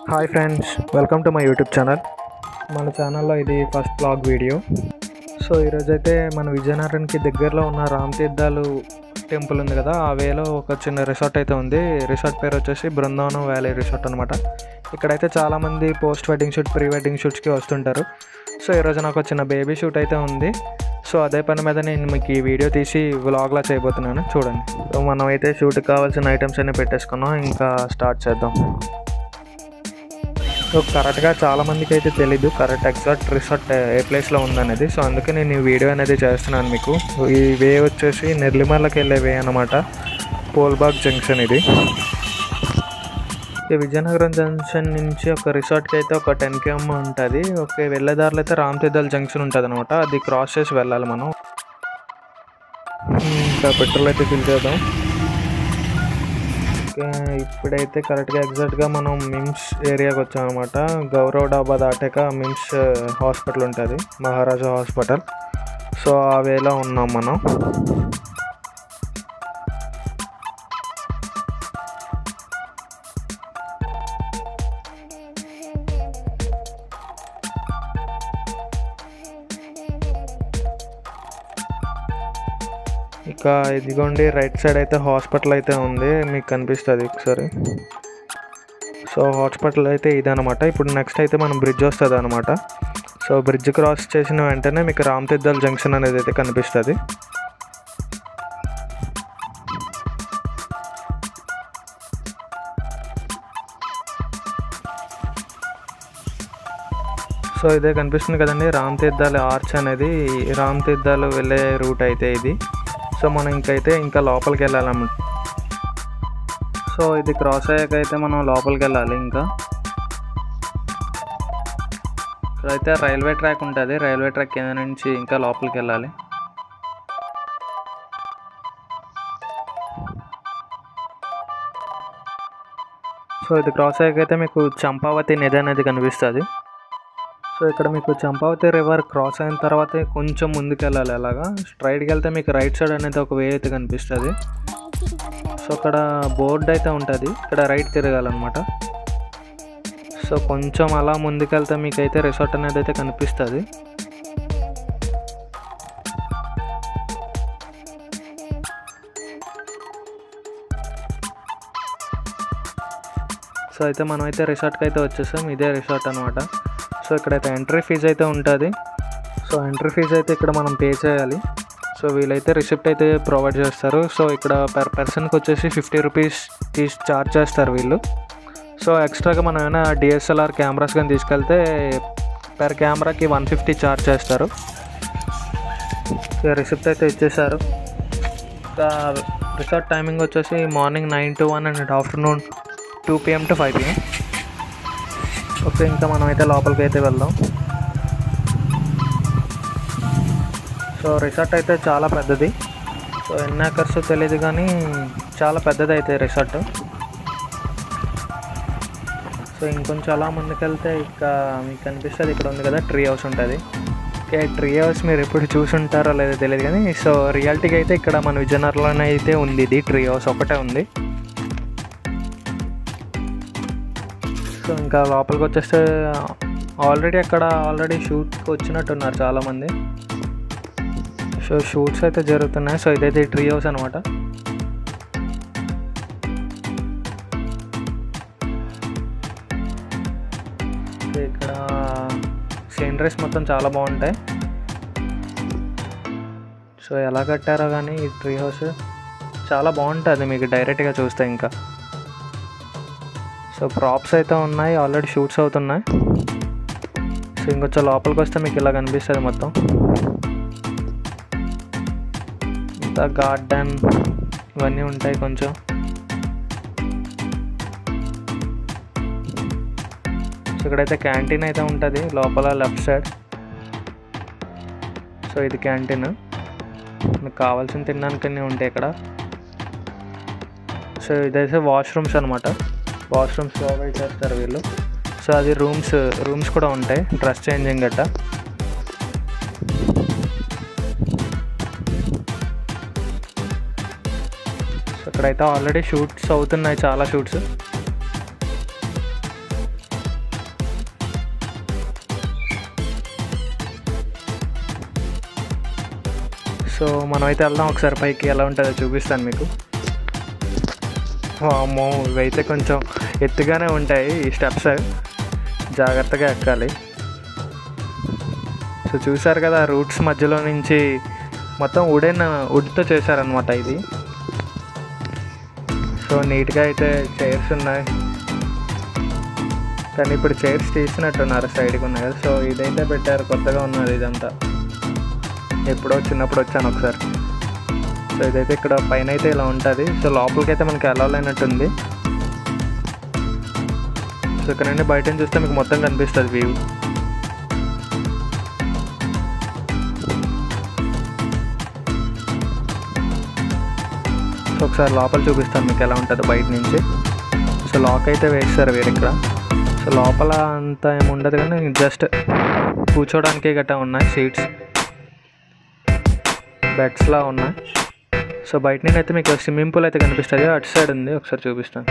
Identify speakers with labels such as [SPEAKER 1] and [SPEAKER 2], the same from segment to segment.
[SPEAKER 1] hi friends welcome to my YouTube channel మన ఛానల్లో ఇది ఫస్ట్ బ్లాగ్ వీడియో సో ఈరోజైతే మన విజయనగరానికి దగ్గరలో ఉన్న రామ్ తీర్థాలు టెంపుల్ ఉంది కదా ఆ వేలో ఒక చిన్న రిసార్ట్ అయితే ఉంది రిసార్ట్ పేరు వచ్చేసి బృందావనం వ్యాలీ రిసార్ట్ అనమాట ఇక్కడైతే చాలామంది post wedding shoot pre wedding షూట్స్కి వస్తుంటారు సో ఈరోజు నాకు ఒక చిన్న బేబీ షూట్ అయితే ఉంది సో అదే పని మీద నేను మీకు ఈ వీడియో తీసి వ్లాగ్లా చేయబోతున్నాను చూడండి సో మనం అయితే షూట్కి కావాల్సిన ఐటమ్స్ అన్ని పెట్టేసుకున్నాం ఇంకా స్టార్ట్ చేద్దాం సో కరెక్ట్గా చాలా మందికి అయితే తెలీదు కరెక్ట్ ఎగ్జాక్ట్ రిసార్ట్ ఏ ప్లేస్లో ఉందనేది సో అందుకే నేను ఈ వీడియో అనేది చేస్తున్నాను మీకు ఈ వే వచ్చేసి నెర్లిమర్లకి వెళ్ళే వే అనమాట పోల్బాగ్ జంక్షన్ ఇది ఈ విజయనగరం జంక్షన్ నుంచి ఒక రిసార్ట్కి అయితే ఒక టెన్ కేఎం ఉంటుంది ఓకే వెళ్ళేదారిలో అయితే రామతీర్థాల జంక్షన్ ఉంటుంది అనమాట అది క్రాస్ చేసి వెళ్ళాలి మనం ఇంకా పెట్రోల్ అయితే ఫిల్ చేద్దాం ఓకే ఇప్పుడైతే కరెక్ట్గా ఎగ్జాక్ట్గా మనం మిమ్స్ ఏరియాకి వచ్చాం అనమాట గౌరవ్ డాబా దాటాక మిమ్స్ హాస్పిటల్ ఉంటుంది మహారాజా హాస్పిటల్ సో ఆ వేలో ఉన్నాం మనం ఇక ఇదిగోండి రైట్ సైడ్ అయితే హాస్పిటల్ అయితే ఉంది మీకు కనిపిస్తుంది ఒకసారి సో హాస్పిటల్ అయితే ఇదనమాట ఇప్పుడు నెక్స్ట్ అయితే మనం బ్రిడ్జ్ వస్తుంది అనమాట సో బ్రిడ్జ్ క్రాస్ చేసిన వెంటనే మీకు రామతీర్థాల జంక్షన్ అనేది అయితే కనిపిస్తుంది సో ఇదే కనిపిస్తుంది కదండి రామ్ తీర్థాల ఆర్చ్ అనేది రామ్ తీర్థాలు వెళ్ళే రూట్ అయితే ఇది సో మనం ఇంకైతే ఇంకా లోపలికి వెళ్ళాలన్నమాట సో ఇది క్రాస్ అయ్యాక అయితే మనం లోపలికి వెళ్ళాలి ఇంకా ఇక్కడైతే రైల్వే ట్రాక్ ఉంటుంది రైల్వే ట్రాక్ కింద నుంచి ఇంకా లోపలికి వెళ్ళాలి సో ఇది క్రాస్ అయ్యాక అయితే మీకు చంపావతి నది అనేది కనిపిస్తుంది సో ఇక్కడ మీకు చంపావతి రివర్ క్రాస్ అయిన తర్వాత కొంచెం ముందుకు వెళ్ళాలి అలాగా స్ట్రైట్కి వెళ్తే మీకు రైట్ సైడ్ అనేది ఒక వే అయితే కనిపిస్తుంది సో అక్కడ బోర్డు అయితే ఉంటుంది ఇక్కడ రైట్ తిరగాలన్నమాట సో కొంచెం అలా ముందుకెళ్తే మీకు అయితే రిసార్ట్ అనేది అయితే కనిపిస్తుంది సో అయితే మనం అయితే రిసార్ట్కి అయితే వచ్చేసాం ఇదే రిసార్ట్ అనమాట సో ఇక్కడైతే ఎంట్రీ ఫీజు అయితే ఉంటుంది సో ఎంట్రీ ఫీజు అయితే ఇక్కడ మనం పే చేయాలి సో వీళ్ళైతే రిసిప్ట్ అయితే ప్రొవైడ్ చేస్తారు సో ఇక్కడ పర్ పర్సన్కి వచ్చేసి ఫిఫ్టీ రూపీస్ తీసి ఛార్జ్ చేస్తారు వీళ్ళు సో ఎక్స్ట్రాగా మనం ఏమైనా డిఎస్ఎల్ఆర్ కెమెరాస్ కానీ తీసుకెళ్తే పర్ కెమెరాకి వన్ ఫిఫ్టీ ఛార్జ్ చేస్తారు రిసిప్ట్ అయితే ఇచ్చేసారు ఇంకా రిసార్ట్ టైమింగ్ వచ్చేసి morning nine to one and afternoon two PM to five PM okay ఇంకా మనం అయితే లోపలికి అయితే వెళ్దాం సో రిసార్ట్ అయితే చాలా పెద్దది సో ఎన్ని ఏకర్స్ తెలియదు కానీ చాలా పెద్దది అయితే రిసార్ట్ సో ఇంకొంచెం అలా ముందుకెళ్తే ఇక మీకు కనిపిస్తుంది ఇక్కడ ఉంది కదా ట్రీ హౌస్ ఉంటుంది ఓకే ట్రీ హౌస్ మీరు ఎప్పుడు చూసుంటారో లేదో తెలియదు కానీ సో రియాలిటీగా అయితే ఇక్కడ మన విజయనగరంలోనే అయితే ఉంది ఇది ట్రీ హౌస్ ఒకటే ఉంది సో ఇంకా లోపలికి వచ్చేస్తే ఆల్రెడీ అక్కడ ఆల్రెడీ షూట్కి వచ్చినట్టున్నారు చాలామంది సో షూట్స్ అయితే జరుగుతున్నాయి సో ఇదైతే ట్రీ హౌస్ అనమాట ఇక్కడ సీనరీస్ మొత్తం చాలా బాగుంటాయి సో ఎలా కట్టారో కానీ ఈ ట్రీ హౌస్ చాలా బాగుంటుంది మీకు డైరెక్ట్గా చూస్తే ఇంకా సో ప్రాప్స్ అయితే ఉన్నాయి ఆల్రెడీ షూట్స్ అవుతున్నాయి సో ఇంకొంచెం లోపలికి వస్తే మీకు ఇలా కనిపిస్తుంది మొత్తం ఇంత గార్డెన్ ఇవన్నీ ఉంటాయి కొంచెం సో ఇక్కడైతే క్యాంటీన్ అయితే ఉంటుంది లోపల లెఫ్ట్ సైడ్ సో ఇది క్యాంటీన్ మీకు కావాల్సిన తినడానికి ఉంటాయి ఇక్కడ సో ఇదైతే వాష్రూమ్స్ అనమాట వాష్రూమ్స్ ప్రొవైడ్ చేస్తారు వీళ్ళు సో అది రూమ్స్ రూమ్స్ కూడా ఉంటాయి డ్రెస్ చేంజింగ్ గట్ట సో ఇక్కడైతే ఆల్రెడీ షూట్స్ అవుతున్నాయి చాలా షూట్స్ సో మనమైతే వెళ్దాం ఒకసారి పైకి ఎలా ఉంటుందో చూపిస్తాను మీకు అమ్మో ఇవైతే కొంచెం ఎత్తుగానే ఉంటాయి ఈ స్టెప్స్ జాగ్రత్తగా ఎక్కాలి సో చూసారు కదా రూట్స్ మధ్యలో నుంచి మొత్తం వుడెన్ వుడ్తో చేశారనమాట ఇది సో నీట్గా అయితే చైర్స్ ఉన్నాయి కానీ ఇప్పుడు చైర్స్ తీసినట్టున్నారు సైడ్కి ఉన్నాయి కదా సో ఇదైతే పెట్టారు కొత్తగా ఉన్నది ఇదంతా ఎప్పుడో చిన్నప్పుడు వచ్చాను ఒకసారి సో ఇదైతే ఇక్కడ పైన అయితే ఇలా ఉంటుంది సో లోపలికి అయితే మనకి వెళ్ళాలన్నట్టుంది సో ఇక్కడ నుండి బయట నుంచి చూస్తే మీకు మొత్తం కనిపిస్తుంది వ్యూ సో ఒకసారి లోపల చూపిస్తాను మీకు ఎలా ఉంటుందో బయట నుంచి సో లాక్ అయితే వేస్తారు వేరే ఇక్కడ సో లోపల అంత ఏమి ఉండదు కానీ జస్ట్ కూర్చోడానికి గట్టా ఉన్నాయి సీట్స్ బెడ్స్లా ఉన్నాయి సో బయట నుండి అయితే మీకు స్విమ్మింగ్ పూల్ అయితే కనిపిస్తుంది అటు సైడ్ ఉంది ఒకసారి చూపిస్తాను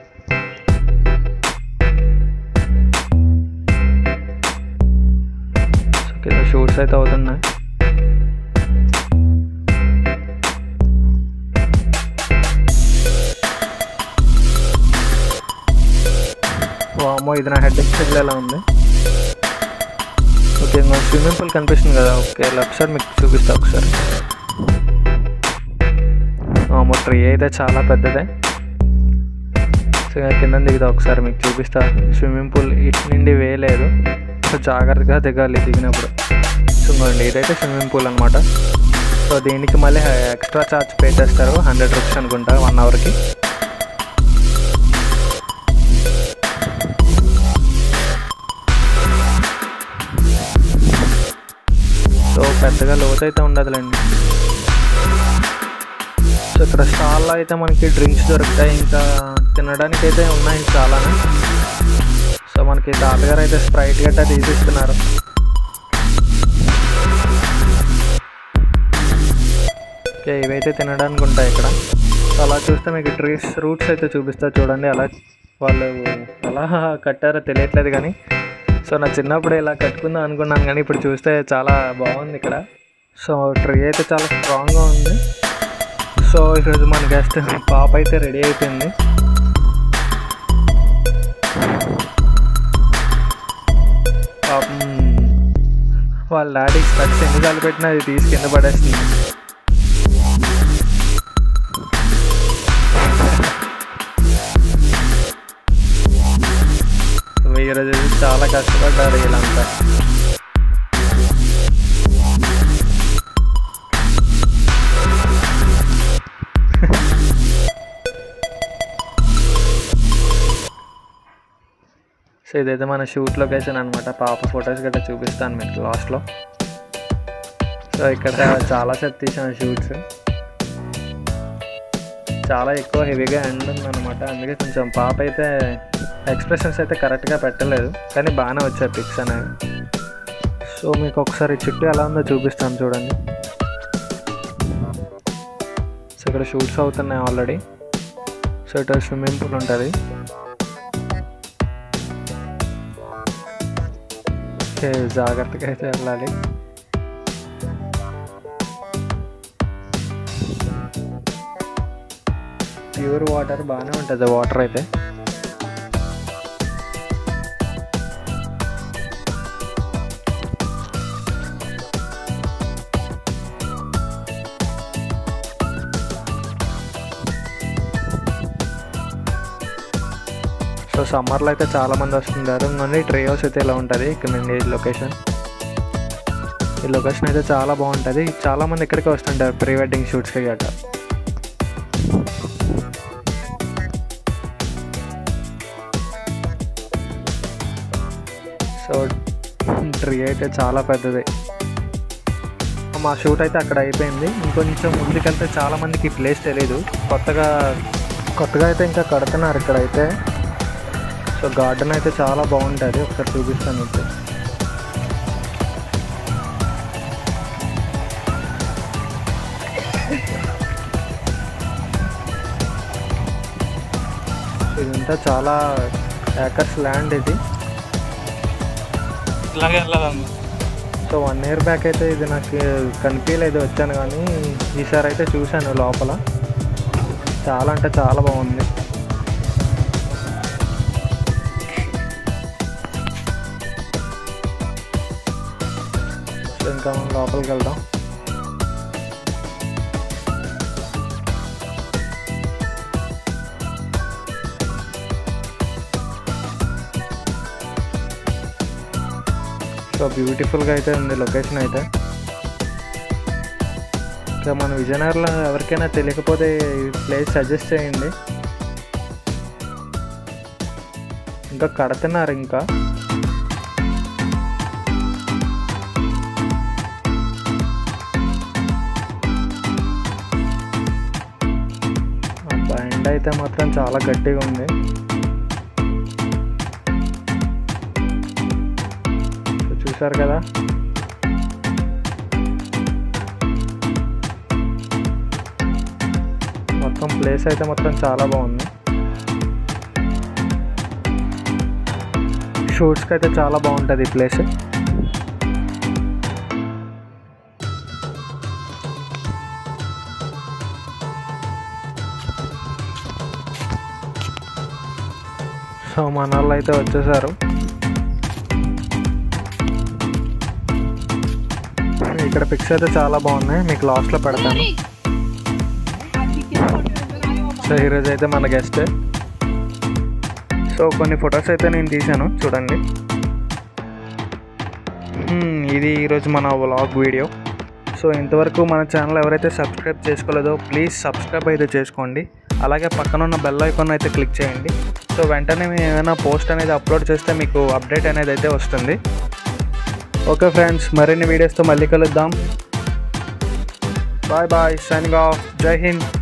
[SPEAKER 1] సో కింద షూట్స్ అయితే అవుతున్నాయి వామో ఇది నా హెడ్ ఎలా ఉంది ఓకే ఇంకా స్విమ్మింగ్ పూల్ కనిపిస్తుంది కదా ఓకే లెఫ్ట్ సైడ్ మీకు చూపిస్తా ఒకసారి వామో ట్రీ అయితే చాలా పెద్దదే సో ఇంకా కింద దిగుతా ఒకసారి మీకు చూపిస్తా స్విమ్మింగ్ పూల్ ఇటు నుండి వేయలేదు సో జాగ్రత్తగా దిగాలి దిగినప్పుడు సో ఇంకోండి ఇదైతే స్విమ్మింగ్ పూల్ అనమాట సో దీనికి మళ్ళీ ఎక్స్ట్రా ఛార్జ్ పే చేస్తారు హండ్రెడ్ రూపీస్ అనుకుంటా వన్ అవర్కి సో పెద్దగా లోతు అయితే ఉండదులేండి సో ఇక్కడ స్టాల్లో అయితే మనకి డ్రింక్స్ దొరుకుతాయి ఇంకా తినడానికి అయితే ఉన్నాయి చాలానే సో మనకి తాతగారు అయితే స్ప్రైట్ గట్టా తీసిస్తున్నారు ఓకే ఇవైతే తినడానికి ఉంటాయి ఇక్కడ సో అలా చూస్తే మీకు ట్రీస్ రూట్స్ అయితే చూపిస్తా చూడండి అలా వాళ్ళు ఎలా కట్టారో తెలియట్లేదు కానీ సో నా చిన్నప్పుడు ఇలా కట్టుకుందాం అనుకున్నాను కానీ ఇప్పుడు చూస్తే చాలా బాగుంది ఇక్కడ సో ట్రీ అయితే చాలా స్ట్రాంగ్గా ఉంది సో ఈరోజు మన గెస్ట్ పాప అయితే రెడీ అయిపోయింది పాపం వాళ్ళ డాడీ స్పెక్స్ ఎన్నిసార్లు పెట్టినా అది తీసి కింద పడేస్తుంది ఈరోజు చాలా కష్టపడ్డారు వీళ్ళంతా సో ఇదైతే మన షూట్ లొకేషన్ అనమాట పాప ఫొటోస్ గట్రా చూపిస్తాను మీకు లాస్ట్లో సో ఇక్కడ చాలా సేపు తీసాను షూట్స్ చాలా ఎక్కువ హెవీగా ఎండ్ ఉందన్నమాట అందుకే కొంచెం పాప అయితే ఎక్స్ప్రెషన్స్ అయితే కరెక్ట్గా పెట్టలేదు కానీ బాగానే వచ్చాయి పిక్స్ అనేవి సో మీకు ఒకసారి చుట్టూ ఎలా ఉందో చూపిస్తాను చూడండి సో ఇక్కడ షూట్స్ అవుతున్నాయి ఆల్రెడీ సో ఇటు స్విమ్మింగ్ పూల్ ఉంటుంది ఓకే జాగ్రత్తగా అయితే వెళ్ళాలి ప్యూర్ వాటర్ బాగానే ఉంటుంది వాటర్ అయితే సో సమ్మర్లో అయితే చాలామంది వస్తుంటారు ఇంకొన్ని ట్రీ హౌస్ అయితే ఇలా ఉంటుంది ఇక్కడ నుండి లొకేషన్ ఈ లొకేషన్ అయితే చాలా బాగుంటుంది చాలామంది ఇక్కడికి వస్తుంటారు ప్రీ వెడ్డింగ్ షూట్స్కి గట్రా సో ట్రీ అయితే చాలా పెద్దది మా షూట్ అయితే అక్కడ అయిపోయింది ఇంకొంచెం ముందుకెళ్తే చాలా మందికి ఈ ప్లేస్ తెలీదు కొత్తగా కొత్తగా అయితే ఇంకా కడుతున్నారు ఇక్కడైతే సో గార్డెన్ అయితే చాలా బాగుంటుంది ఒకసారి చూపిస్తాను మీకు ఇదంతా చాలా ఏకర్స్ ల్యాండ్ ఇది
[SPEAKER 2] ఇట్లాగే వెళ్ళాలన్న
[SPEAKER 1] సో వన్ ఇయర్ బ్యాక్ అయితే ఇది నాకు కనిపించలేదు వచ్చాను కానీ ఈసారి అయితే చూశాను లోపల చాలా అంటే చాలా బాగుంది సో ఇంకా మనం లోపలికి వెళ్దాం సో బ్యూటిఫుల్గా అయితే ఉంది లొకేషన్ అయితే ఇంకా మన విజయనగరంలో ఎవరికైనా తెలియకపోతే ఈ ప్లేస్ సజెస్ట్ చేయండి ఇంకా కడుతున్నారు ఇంకా అబ్బా, ఎండ అయితే మాత్రం చాలా గట్టిగా ఉంది సో చూసారు కదా మొత్తం ప్లేస్ అయితే మొత్తం చాలా బాగుంది షూట్స్కి అయితే చాలా బాగుంటుంది ఈ ప్లేస్ సో మన వాళ్ళు అయితే వచ్చేసారు ఇక్కడ పిక్స్ అయితే చాలా బాగున్నాయి మీకు లాస్ట్లో పెడతాను సో ఈరోజు అయితే మన గెస్ట్ సో కొన్ని ఫొటోస్ అయితే నేను తీశాను చూడండి హ్మ్, ఇది ఈరోజు మన వ్లాగ్ వీడియో సో ఇంతవరకు మన ఛానల్ ఎవరైతే సబ్స్క్రైబ్ చేసుకోలేదో ప్లీజ్ సబ్స్క్రైబ్ అయితే చేసుకోండి అలాగే పక్కన ఉన్న బెల్ ఐకాన్ అయితే క్లిక్ చేయండి సో వెంటనే మేము ఏమైనా పోస్ట్ అనేది అప్లోడ్ చేస్తే మీకు అప్డేట్ అనేది అయితే వస్తుంది ఓకే ఫ్రెండ్స్ మరిన్ని వీడియోస్తో మళ్ళీ కలుద్దాం బాయ్ బాయ్ సైనింగ్ ఆఫ్ జై హింద్